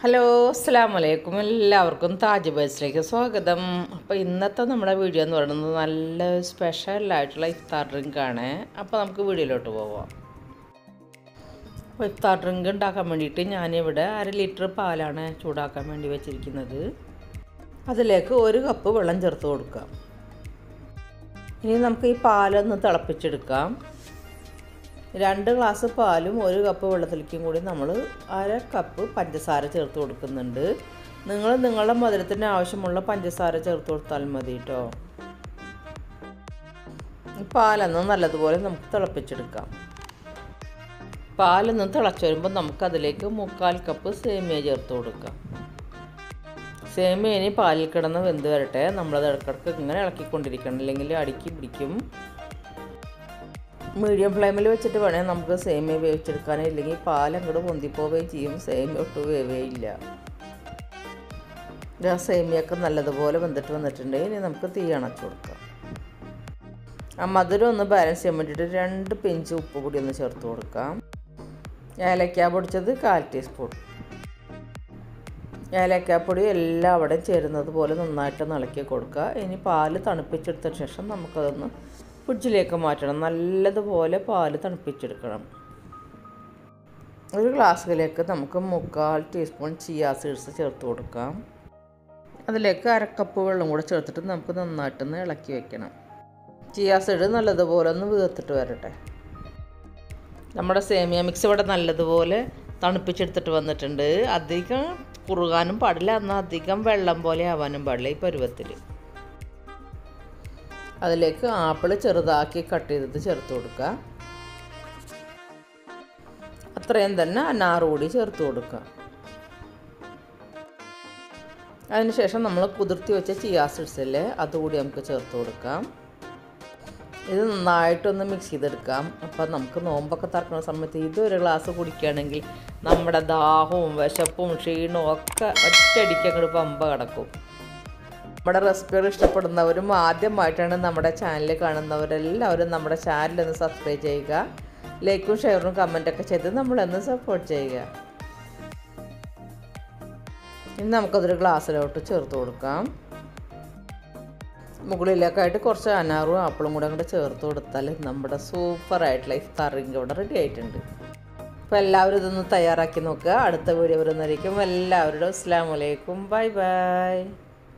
hello അസ്സാം വലൈക്കും എല്ലാവർക്കും താജ് ബേസിലേക്ക് സ്വാഗതം അപ്പോൾ ഇന്നത്തെ നമ്മുടെ വീഡിയോ എന്ന് പറയുന്നത് നല്ല സ്പെഷ്യലായിട്ടുള്ള ഇഫ്താർ ഡ്രിങ്കാണ് അപ്പോൾ നമുക്ക് വീഡിയോയിലോട്ട് പോവാം അപ്പോൾ ഇഫ്താർ ഡ്രിങ്ക് ഉണ്ടാക്കാൻ വേണ്ടിയിട്ട് ഞാനിവിടെ അര ലിറ്റർ പാലാണ് ചൂടാക്കാൻ വേണ്ടി വെച്ചിരിക്കുന്നത് അതിലേക്ക് ഒരു കപ്പ് വെള്ളം ചേർത്ത് കൊടുക്കാം ഇനി നമുക്ക് ഈ പാലൊന്ന് തിളപ്പിച്ചെടുക്കാം രണ്ട് ഗ്ലാസ് പാലും ഒരു കപ്പ് വെള്ളത്തിലേക്കും കൂടി നമ്മൾ അര കപ്പ് പഞ്ചസാര ചേർത്ത് കൊടുക്കുന്നുണ്ട് നിങ്ങൾ നിങ്ങളുടെ മധുരത്തിന് ആവശ്യമുള്ള പഞ്ചസാര ചേർത്ത് കൊടുത്താൽ മതി കേട്ടോ പാലൊന്ന് നല്ലതുപോലെ നമുക്ക് തിളപ്പിച്ചെടുക്കാം പാലൊന്ന് തിളച്ച് വരുമ്പോൾ നമുക്കതിലേക്ക് മുക്കാൽ കപ്പ് സേമിയ ചേർത്ത് കൊടുക്കാം സേമിയന് പാലിൽ കിടന്ന് വെന്ത് വരട്ടെ നമ്മളത് ഇടക്കിടക്ക് ഇങ്ങനെ ഇളക്കിക്കൊണ്ടിരിക്കണം അല്ലെങ്കിൽ അടുക്കി പിടിക്കും മീഡിയം ഫ്ലെയിമിൽ വെച്ചിട്ട് വേണേൽ നമുക്ക് സേമിയ വേവിച്ചെടുക്കാൻ ഇല്ലെങ്കിൽ പാൽ അങ്ങോട്ട് പൊന്തിപ്പോവുകയും ചെയ്യും സേമിയ ഒട്ട് വേവേയില്ല ആ സേമിയൊക്കെ നല്ലതുപോലെ വെന്തിട്ട് വന്നിട്ടുണ്ട് ഇനി നമുക്ക് തീ അണച്ചു കൊടുക്കാം ആ മധുരം ഒന്ന് ബാലൻസ് ചെയ്യാൻ വേണ്ടിയിട്ട് രണ്ട് പിഞ്ച് ഉപ്പ് കൂടി ഒന്ന് ചേർത്ത് കൊടുക്കാം ഏലക്ക പൊടിച്ചത് കാൽ ടീസ്പൂൺ ഏലക്കാപ്പൊടി എല്ലാം അവിടെ ചേരുന്നത് പോലെ നന്നായിട്ട് ഇളക്കി കൊടുക്കുക ഇനി പാല് തണുപ്പിച്ചെടുത്ത ശേഷം നമുക്കതൊന്ന് ഫ്രിഡ്ജിലേക്ക് മാറ്റണം നല്ലതുപോലെ പാല് തണുപ്പിച്ചെടുക്കണം ഒരു ഗ്ലാസ്സിലേക്ക് നമുക്ക് മുക്കാൽ ടീസ്പൂൺ ചിയാ സീഡ്സ് ചേർത്ത് കൊടുക്കാം അതിലേക്ക് അരക്കപ്പ് വെള്ളം കൂടെ ചേർത്തിട്ട് നമുക്ക് നന്നായിട്ടൊന്ന് ഇളക്കി വെക്കണം ചിയാ സീഡ് നല്ലതുപോലെ ഒന്ന് വീർത്തിട്ട് വരട്ടെ നമ്മുടെ സേമിയ മിക്സ് ഇവിടെ നല്ലതുപോലെ തണുപ്പിച്ചെടുത്തിട്ട് വന്നിട്ടുണ്ട് അധികം കുറുകാനും പാടില്ല എന്നാൽ അധികം വെള്ളം പോലെ ആവാനും പാടില്ല ഈ പരുവത്തിൽ അതിലേക്ക് ആപ്പിൾ ചെറുതാക്കി കട്ട് ചെയ്തത് ചേർത്ത് കൊടുക്കുക അത്രയും തന്നെ അനാറ് കൂടി ചേർത്ത് കൊടുക്കുക അതിനുശേഷം നമ്മൾ കുതിർത്തി വെച്ച ചിയാസിഡ്സില്ലേ അതുകൂടി നമുക്ക് ചേർത്ത് കൊടുക്കാം ഇത് നന്നായിട്ടൊന്ന് മിക്സ് ചെയ്തെടുക്കാം അപ്പം നമുക്ക് നോമ്പൊക്കെ തറക്കുന്ന സമയത്ത് ഇതൊരു ഗ്ലാസ് കുടിക്കുകയാണെങ്കിൽ നമ്മുടെ ദാഹവും വിശപ്പും ക്ഷീണവും ഒക്കെ ഒറ്റയടിക്ക് അങ്ങോട്ട് പമ്പ കിടക്കും നമ്മുടെ റെസിപ്പികൾ ഇഷ്ടപ്പെടുന്നവരും ആദ്യമായിട്ടാണ് നമ്മുടെ ചാനൽ കാണുന്നവരെല്ലാവരും നമ്മുടെ ചാനൽ ഒന്ന് സബ്സ്ക്രൈബ് ചെയ്യുക ലൈക്കും ഷെയറും കമൻറ്റൊക്കെ ചെയ്ത് നമ്മളൊന്ന് സപ്പോർട്ട് ചെയ്യുക ഇനി നമുക്കതൊരു ഗ്ലാസ്സിലോട്ട് ചേർത്ത് കൊടുക്കാം മുകളിലേക്കായിട്ട് കുറച്ച് അനാറും ആപ്പിളും കൂടെ അങ്ങോട്ട് ചേർത്ത് കൊടുത്താൽ നമ്മുടെ സൂപ്പറായിട്ടുള്ള ഇഫ്താർ ഡ്രിങ്ക് ഇവിടെ റെഡി ആയിട്ടുണ്ട് അപ്പോൾ എല്ലാവരും ഇതൊന്ന് തയ്യാറാക്കി നോക്കുക അടുത്ത വീഡിയോ വരുന്നതായിരിക്കും എല്ലാവരോടും അസ്സാം വലൈക്കും ബൈ ബൈ